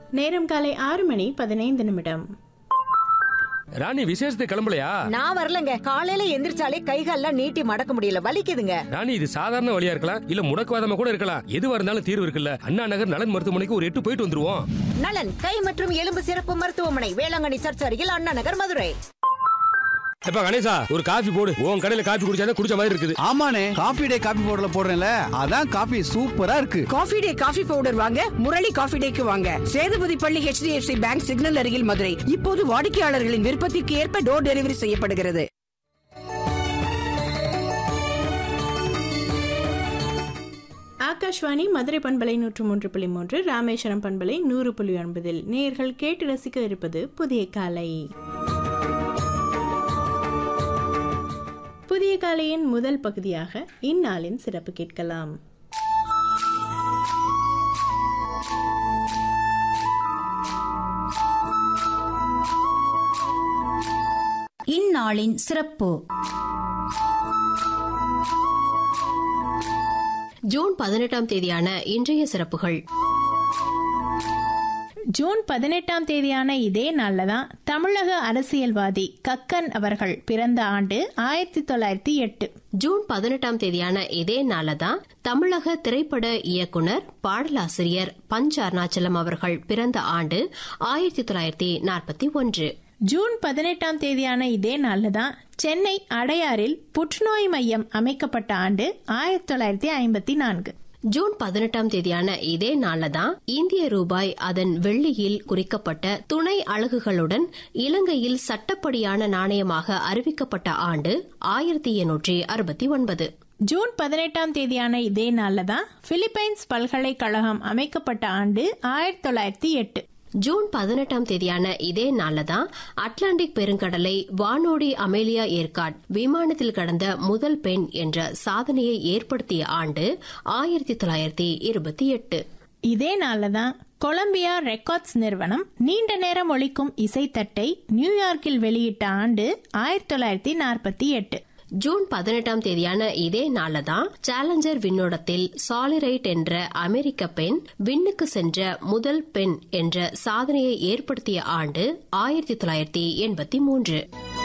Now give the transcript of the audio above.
நேரம் காலை ஆறு மணி பதினைந்து நிமிடம் ராணி விசேஷத்துக்கு கிளம்பலையா நான் வரலங்க காலையில எந்திரிச்சாலே கைகால்லாம் நீட்டி மடக்க முடியல வலிக்குதுங்க ராணி இது சாதாரண வழியா இருக்கலாம் இல்ல முடக்குவாதமா கூட இருக்கலாம் எதுவா இருந்தாலும் தீர்வு இருக்குல்ல அண்ணா நகர் நலன் மருத்துவமனைக்கு ஒரு எட்டு போயிட்டு வந்துருவோம் நலன் கை மற்றும் எலும்பு சிறப்பு மருத்துவமனை வேளாங்கண்ணி சர்ச் அருகில் அண்ணா நகர் மதுரை எப்ப கணேசா ஒரு காஃபி போடு உன் கடையில காஃபி குடிச்சாதான் குடிச்ச மாதிரி இருக்குது ஆமாண்ணே காபி டே காபி பவுடர்ல போடுறேன்ல அதான் காபி சூப்பரா இருக்கு காஃபி டே காஃபி பவுடர் வாங்க முரளி காஃபி டேக்கு வாங்க சேதுபதி பள்ளி HDFC பேங்க் சிக்னல் அருகில் மதுரை இப்போது வாடிக்கையாளர்களின் விருப்பத்திற்கு ஏற்ப டோர் டெலிவரி செய்யப்படுகிறது ஆகாஷ்வாணி மதுரை பண்பலை நூற்று மூன்று புள்ளி மூன்று ராமேஸ்வரம் பண்பலை நூறு புள்ளி ஒன்பதில் நேர்கள் கேட்டு ரசிக்க இருப்பது புதிய காலை புதிய காலையின் முதல் பகுதியாக இந்நாளின் சிறப்பு கேட்கலாம் இந்நாளின் சிறப்பு ஜூன் பதினெட்டாம் தேதியான இன்றைய சிறப்புகள் ஜூன் பதினெட்டாம் தேதியான இதே நாள்ல தான் தமிழக அரசியல்வாதி கக்கன் அவர்கள் பிறந்த ஆண்டு ஆயிரத்தி தொள்ளாயிரத்தி எட்டு ஜூன் பதினெட்டாம் தேதியான இதே நாள்ல தான் தமிழக திரைப்பட இயக்குனர் பாடலாசிரியர் பஞ்ச் அருணாச்சலம் அவர்கள் பிறந்த ஆண்டு ஆயிரத்தி தொள்ளாயிரத்தி நாற்பத்தி ஒன்று ஜூன் பதினெட்டாம் தேதியான இதே நாள்ல தான் சென்னை அடையாறில் புற்றுநோய் மையம் அமைக்கப்பட்ட ஆண்டு ஆயிரத்தி தொள்ளாயிரத்தி ஐம்பத்தி நான்கு ஜூன் பதினெட்டாம் தேதியான இதே நாள்ல தான் இந்திய ரூபாய் அதன் வெள்ளியில் குறிக்கப்பட்ட துணை அலகுகளுடன் இலங்கையில் சட்டப்படியான நாணயமாக அறிவிக்கப்பட்ட ஆண்டு ஆயிரத்தி எண்ணூற்றி அறுபத்தி ஒன்பது ஜூன் பதினெட்டாம் தேதியான இதே நாள்ல தான் பிலிப்பைன்ஸ் பல்கலைக்கழகம் அமைக்கப்பட்ட ஆண்டு ஆயிரத்தி தொள்ளாயிரத்தி எட்டு ஜூன் பதினெட்டாம் தேதியான இதே நாள்ல தான் அட்லாண்டிக் பெருங்கடலை வானோடி அமேலியா ஏர்காட் விமானத்தில் கடந்த முதல் பெண் என்ற சாதனையை ஏற்படுத்திய ஆண்டு ஆயிரத்தி தொள்ளாயிரத்தி இருபத்தி எட்டு இதே நாள்ல தான் கொலம்பியா ரெக்கார்ட்ஸ் நிறுவனம் நீண்ட நேரம் ஒழிக்கும் இசைத்தட்டை நியூயார்க்கில் வெளியிட்ட ஆண்டு ஆயிரத்தி தொள்ளாயிரத்தி நாற்பத்தி எட்டு ஜூன் பதினெட்டாம் தேதியான இதே நாள்ல தான் சேலஞ்சர் விண்ணோடத்தில் சாலிரைட் என்ற அமெரிக்க பெண் விண்ணுக்கு சென்ற முதல் பெண் என்ற சாதனையை ஏற்படுத்திய ஆண்டு ஆயிரத்தி தொள்ளாயிரத்தி எண்பத்தி மூன்று